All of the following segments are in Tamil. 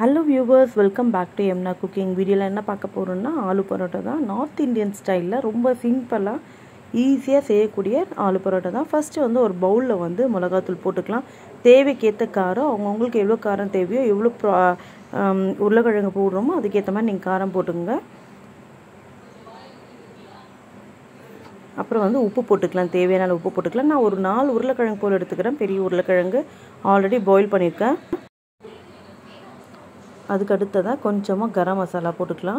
hello viewers welcome back to எம்னா குக்கிங் வீடியோவில் என்ன பார்க்க போகிறோம்னா ஆலு பரோட்டா தான் நார்த் இந்தியன் ஸ்டைலில் ரொம்ப சிம்பிளாக ஈஸியாக செய்யக்கூடிய ஆலு பரோட்டா தான் ஃபஸ்ட்டு வந்து ஒரு பவுலில் வந்து மிளகாத்தூள் போட்டுக்கலாம் தேவைக்கேற்ற காரம் அவங்கவுங்களுக்கு எவ்வளோ காரம் தேவையோ எவ்வளோ ப்ரா உருளைக்கிழங்கு போடுறோமோ அதுக்கேற்ற மாதிரி நீங்கள் காரம் போட்டுக்கோங்க அப்புறம் வந்து உப்பு போட்டுக்கலாம் தேவையான உப்பு போட்டுக்கலாம் நான் ஒரு நாலு உருளைக்கிழங்கு போல் எடுத்துக்கிறேன் பெரிய உருளைக்கிழங்கு ஆல்ரெடி பாயில் பண்ணியிருக்கேன் அதுக்கு அடுத்ததாக கொஞ்சமாக கரம் மசாலா போட்டுக்கலாம்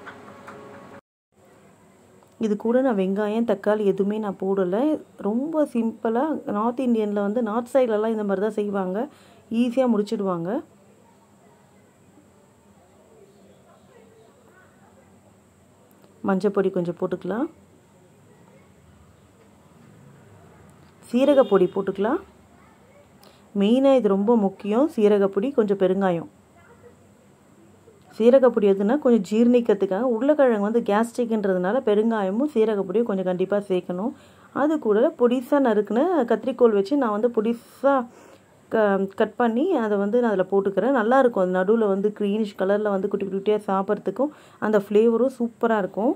இது கூட நான் வெங்காயம் தக்காளி எதுவுமே நான் போடலை ரொம்ப சிம்பிளாக நார்த் இந்தியனில் வந்து நார்த் சைட்லலாம் இந்த மாதிரி தான் செய்வாங்க ஈஸியாக முடிச்சிடுவாங்க மஞ்சப்பொடி கொஞ்சம் போட்டுக்கலாம் சீரகப்பொடி போட்டுக்கலாம் மெயினாக இது ரொம்ப முக்கியம் சீரகப்பொடி கொஞ்சம் பெருங்காயம் சீரகப்பொடி எதுனா கொஞ்சம் ஜீர்ணிக்கிறதுக்காக உருளைக்கிழங்கு வந்து கேஸ்ட்ரிக்ன்றதுனால பெருங்காயமும் சீரகப்பொடியும் கொஞ்சம் கண்டிப்பாக சேர்க்கணும் அது கூட பொடிசாக நறுக்குன கத்திரிக்கோல் வச்சு நான் வந்து பொடிசாக க கட் பண்ணி அதை வந்து நான் அதில் போட்டுக்கிறேன் நல்லாயிருக்கும் அது நடுவில் வந்து க்ரீனிஷ் கலரில் வந்து குட்டி குட்டியாக சாப்பிட்றதுக்கும் அந்த ஃப்ளேவரும் சூப்பராக இருக்கும்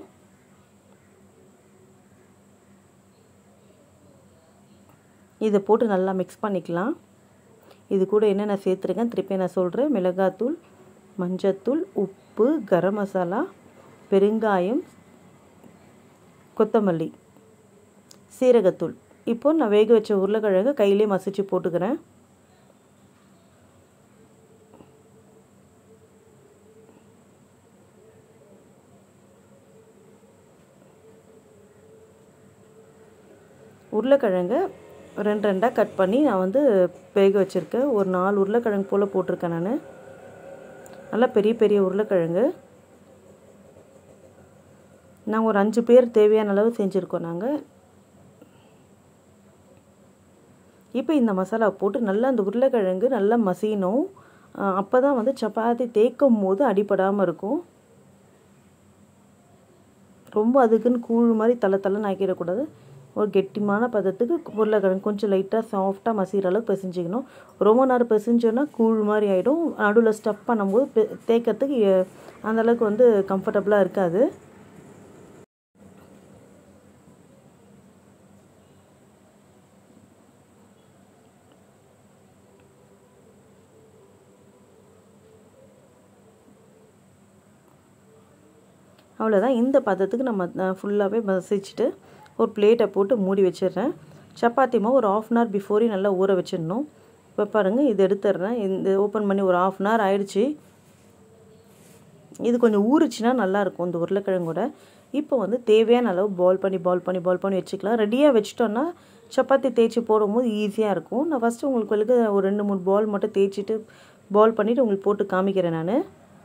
இதை போட்டு நல்லா மிக்ஸ் பண்ணிக்கலாம் இது கூட என்னென்ன சேர்த்துருக்கேன் திருப்பி நான் சொல்கிறேன் மிளகாத்தூள் மஞ்சத்தூள் உப்பு கரம் மசாலா பெருங்காயம் கொத்தமல்லி சீரகத்தூள் இப்போ நான் வேக வச்ச உருளைக்கிழங்கு கையிலே மசிச்சு போட்டுக்கிறேன் உருளைக்கிழங்கு ரெண்டு ரெண்டாக கட் பண்ணி நான் வந்து வேக வச்சுருக்கேன் ஒரு நாலு உருளைக்கிழங்கு போல் போட்டிருக்கேன் நான் நல்லா பெரிய பெரிய உருளைக்கிழங்கு நாங்கள் ஒரு அஞ்சு பேர் தேவையான அளவு செஞ்சுருக்கோம் நாங்கள் இப்போ இந்த மசாலா போட்டு நல்லா அந்த உருளைக்கிழங்கு நல்லா மசியணும் அப்போ தான் வந்து சப்பாத்தி தேய்க்கும் போது அடிப்படாமல் இருக்கும் ரொம்ப அதுக்குன்னு கூழ் மாதிரி தலை தலைன்னு ஆக்கிடக்கூடாது ஒரு கெட்டிமான பதத்துக்கு உருளைக்கிழங்கு கொஞ்சம் லைட்டாக சாஃப்டாக மசிகிற அளவுக்கு பிசைஞ்சிக்கணும் ரொம்ப நேரம் பிசைஞ்சோன்னா கூழ் மாதிரி ஆகிடும் நடுவில் ஸ்டஃப் பண்ணும்போது தேய்க்கிறதுக்கு அந்தளவுக்கு வந்து கம்ஃபர்டபுளாக இருக்காது அவ்வளோதான் இந்த பதத்துக்கு நம்ம ஃபுல்லாகவே மசிச்சுட்டு ஒரு பிளேட்டை போட்டு மூடி வச்சிடுறேன் சப்பாத்தி மாவு ஒரு ஆஃப் அன் ஹவர் பிஃபோரே நல்லா ஊற வச்சிடணும் இப்போ பாருங்கள் இது எடுத்துடுறேன் இந்த ஓப்பன் பண்ணி ஒரு ஆஃப் அன் ஹவர் ஆயிடுச்சு இது கொஞ்சம் ஊறுச்சுன்னா நல்லாயிருக்கும் இந்த உருளைக்கிழங்கோட இப்போ வந்து தேவையான அளவு பால் பண்ணி பால் பண்ணி பால் பண்ணி வச்சுக்கலாம் ரெடியாக வச்சிட்டோன்னா சப்பாத்தி தேய்ச்சி போடும்போது ஈஸியாக இருக்கும் நான் ஃபஸ்ட்டு உங்களுக்கு ஒரு ரெண்டு மூணு பால் மட்டும் தேய்ச்சிட்டு பால் பண்ணிவிட்டு உங்களுக்கு போட்டு காமிக்கிறேன் நான்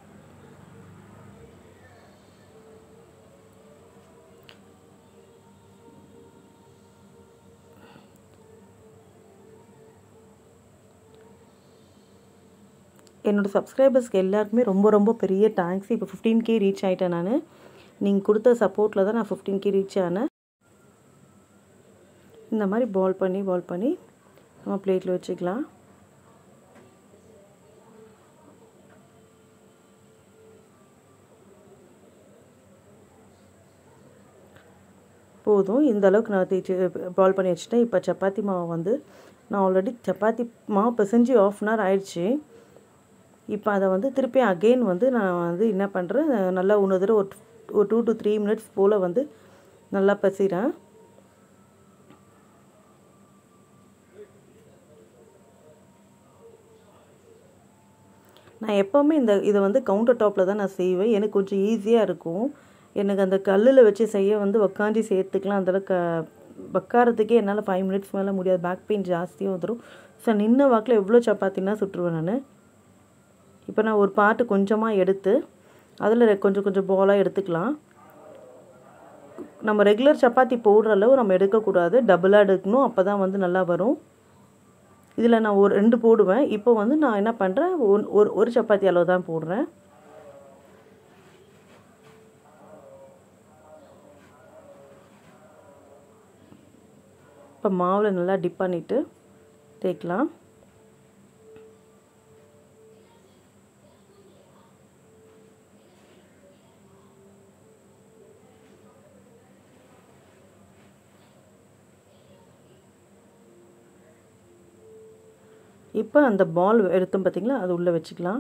என்னோடய சப்ஸ்கிரைபர்ஸ்க்கு எல்லாருக்குமே ரொம்ப ரொம்ப பெரிய தேங்க்ஸ் இப்போ ஃபிஃப்டீன் கே ரீச் ஆகிட்டேன் நான் நீங்கள் கொடுத்த சப்போர்ட்டில் தான் நான் ஃபிஃப்டீன் கே ரீச் ஆனேன் இந்த மாதிரி பால் பண்ணி பால் பண்ணி நம்ம பிளேட்டில் வச்சுக்கலாம் போதும் இந்த அளவுக்கு நான் தேய்ச்சி பால் பண்ணி வச்சுட்டேன் இப்போ சப்பாத்தி மாவு வந்து நான் ஆல்ரெடி சப்பாத்தி மாவு பிசைஞ்சு ஆஃப் அன் ஹவர் ஆயிடுச்சு இப்போ அதை வந்து திருப்பி அகெயின் வந்து நான் வந்து என்ன பண்ணுறேன் நல்லா ஒன்று தடவை ஒரு ஒரு டூ டு த்ரீ மினிட்ஸ் போல் வந்து நல்லா பசிகிறேன் நான் எப்போவுமே இந்த இதை வந்து கவுண்டர் டாப்பில் தான் நான் செய்வேன் எனக்கு கொஞ்சம் ஈஸியாக இருக்கும் எனக்கு அந்த கல்லில் வச்சு செய்ய வந்து உக்காஞ்சி சேர்த்துக்கலாம் அந்தளவுக்கு உக்காரத்துக்கே என்னால் ஃபைவ் மினிட்ஸ் மேலே முடியாது பேக் பெயின் ஜாஸ்தியாக வந்துடும் ஸோ நின்ன வாக்கில் எவ்வளோ சப்பாத்தினா சுட்டுருவேன் நான் இப்போ நான் ஒரு பாட்டு கொஞ்சமாக எடுத்து அதில் கொஞ்சம் கொஞ்சம் பாலாக எடுத்துக்கலாம் நம்ம ரெகுலர் சப்பாத்தி போடுற அளவு நம்ம எடுக்கக்கூடாது டபுளாக எடுக்கணும் அப்போ தான் வந்து நல்லா வரும் இதில் நான் ஒரு ரெண்டு போடுவேன் இப்போ வந்து நான் என்ன பண்ணுறேன் ஒரு ஒரு சப்பாத்தி அளவு தான் போடுறேன் இப்போ மாவில் நல்லா டிப் பண்ணிவிட்டு தேய்க்கலாம் இப்போ அந்த பால் எடுத்தோம் பார்த்தீங்களா அது உள்ளே வச்சுக்கலாம்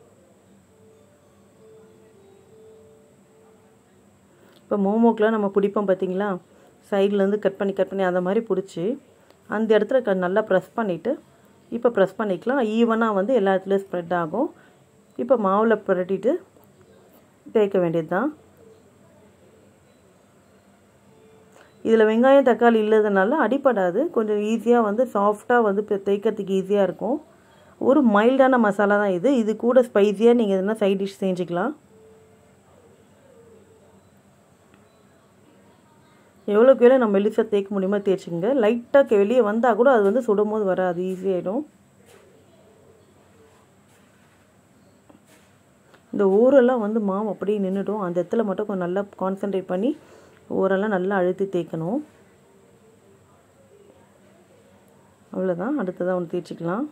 இப்போ மோமோக்கெலாம் நம்ம பிடிப்போம் பார்த்தீங்களா சைட்லேருந்து கட் பண்ணி கட் பண்ணி அந்த மாதிரி பிடிச்சி அந்த இடத்துல க நல்லா ப்ரெஸ் பண்ணிவிட்டு இப்போ ப்ரெஸ் பண்ணிக்கலாம் ஈவனாக வந்து எல்லா இடத்துலையும் ஸ்ப்ரெட் ஆகும் இப்போ மாவில் புரட்டிட்டு தேய்க்க வேண்டியது தான் இதில் வெங்காயம் தக்காளி இல்லாதனால அடிப்படாது கொஞ்சம் ஈஸியாக வந்து சாஃப்டாக வந்து இப்போ தேய்க்கிறதுக்கு ஈஸியாக இருக்கும் ஒரு மைல்டான மசாலா தான் இது இது கூட ஸ்பைஸியாக நீங்கள் எதுனா சைட் டிஷ் செஞ்சுக்கலாம் எவ்வளோக்கு எவ்வளோ நம்ம மெலிசாக தேய்க்க முடியுமோ தேய்ச்சிங்க லைட்டாக வெளியே வந்தால் கூட அது வந்து சுடும் போது வராது ஈஸியாகிடும் இந்த ஊரெல்லாம் வந்து மாவு அப்படியே நின்றுடும் அந்த இடத்துல மட்டும் கொஞ்சம் நல்லா கான்சென்ட்ரேட் பண்ணி ஓரெல்லாம் நல்லா அழுத்தி தேய்க்கணும் அவ்வளோதான் அடுத்ததாக ஒன்று தேய்ச்சிக்கலாம்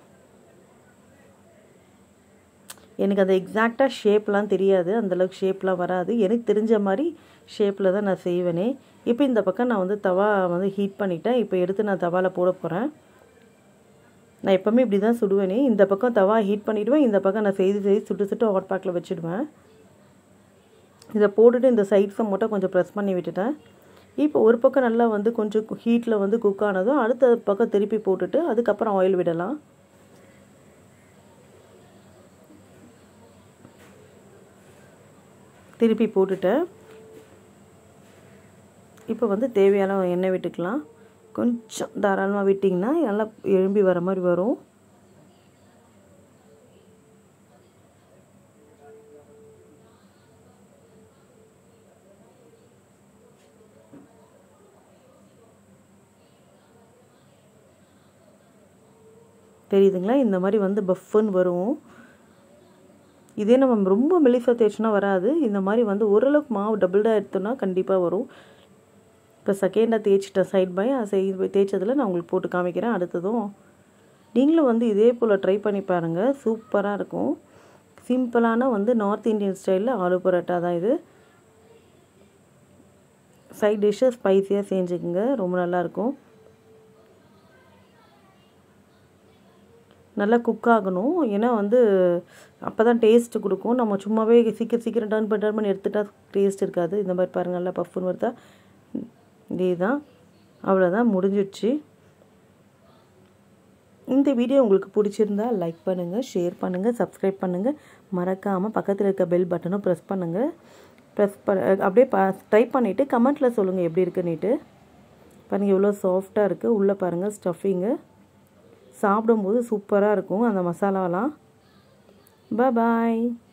எனக்கு அந்த எக்ஸாக்டாக ஷேப்லாம் தெரியாது அந்தளவுக்கு ஷேப்லாம் வராது எனக்கு தெரிஞ்ச மாதிரி ஷேப்பில் தான் நான் செய்வேனே இப்போ இந்த பக்கம் நான் வந்து தவா வந்து ஹீட் பண்ணிட்டேன் இப்போ எடுத்து நான் தவாவில் போட போகிறேன் நான் எப்போவுமே இப்படி தான் சுடுவேனே இந்த பக்கம் தவா ஹீட் பண்ணிவிடுவேன் இந்த பக்கம் நான் செய்து செய்து சுட்டு சுட்டு ஹாட் பேக்கில் வச்சுடுவேன் இதை போட்டுட்டு இந்த சைட்ஸை மட்டும் கொஞ்சம் ப்ரெஸ் பண்ணி விட்டுட்டேன் இப்போ ஒரு பக்கம் நல்லா வந்து கொஞ்சம் ஹீட்டில் வந்து குக் ஆனதும் அடுத்த பக்கம் திருப்பி போட்டுட்டு அதுக்கப்புறம் ஆயில் விடலாம் திருப்பி போட்டுட்டேன் இப்போ வந்து தேவையான எண்ணெய் விட்டுக்கலாம் கொஞ்சம் தாராளமாக விட்டிங்கன்னா நல்லா எழும்பி வர மாதிரி வரும் தெரியுதுங்களா இந்த மாதிரி வந்து பஃப்னு வரும் இதே நம்ம ரொம்ப மெலிசாக தேய்ச்சினா வராது இந்த மாதிரி வந்து ஓரளவுக்கு மாவு டபுள்டாக எடுத்தோன்னா கண்டிப்பாக வரும் இப்போ செகண்டாக தேய்ச்சிட்டேன் சைட் பை செய் தேய்ச்சதில் நான் உங்களுக்கு போட்டு காமிக்கிறேன் அடுத்ததும் நீங்களும் வந்து இதே போல் ட்ரை பண்ணி பாருங்கள் சூப்பராக இருக்கும் சிம்பிளான வந்து நார்த் இந்தியன் ஸ்டைலில் ஆலு பரோட்டா தான் இது சைட் டிஷ்ஷை ஸ்பைஸியாக செஞ்சுக்குங்க ரொம்ப நல்லாயிருக்கும் நல்லா குக் ஆகணும் ஏன்னா வந்து அப்போ தான் டேஸ்ட்டு கொடுக்கும் நம்ம சும்மாவே சீக்கிரம் சீக்கிரம் டர்ன் பண்ணி டர்ன் பண்ணி எடுத்துட்டா டேஸ்ட் இருக்காது இந்த மாதிரி பாருங்கள் நல்லா பஃப்னு வருதா இதே தான் அவ்வளோதான் முடிஞ்சிடுச்சு இந்த வீடியோ உங்களுக்கு பிடிச்சிருந்தா லைக் பண்ணுங்கள் ஷேர் பண்ணுங்கள் சப்ஸ்கிரைப் பண்ணுங்கள் மறக்காமல் பக்கத்தில் இருக்க பெல் பட்டனும் ப்ரெஸ் பண்ணுங்கள் ப்ரெஸ் ப அப்படியே ப ட்ரை பண்ணிவிட்டு கமெண்ட்டில் சொல்லுங்கள் எப்படி இருக்குன்னுட்டு பாருங்கள் எவ்வளோ சாஃப்டாக இருக்குது உள்ளே பாருங்கள் ஸ்டஃபிங்கு சாப்பிடும்போது சூப்பராக இருக்கும் அந்த மசாலாலாம் பாய்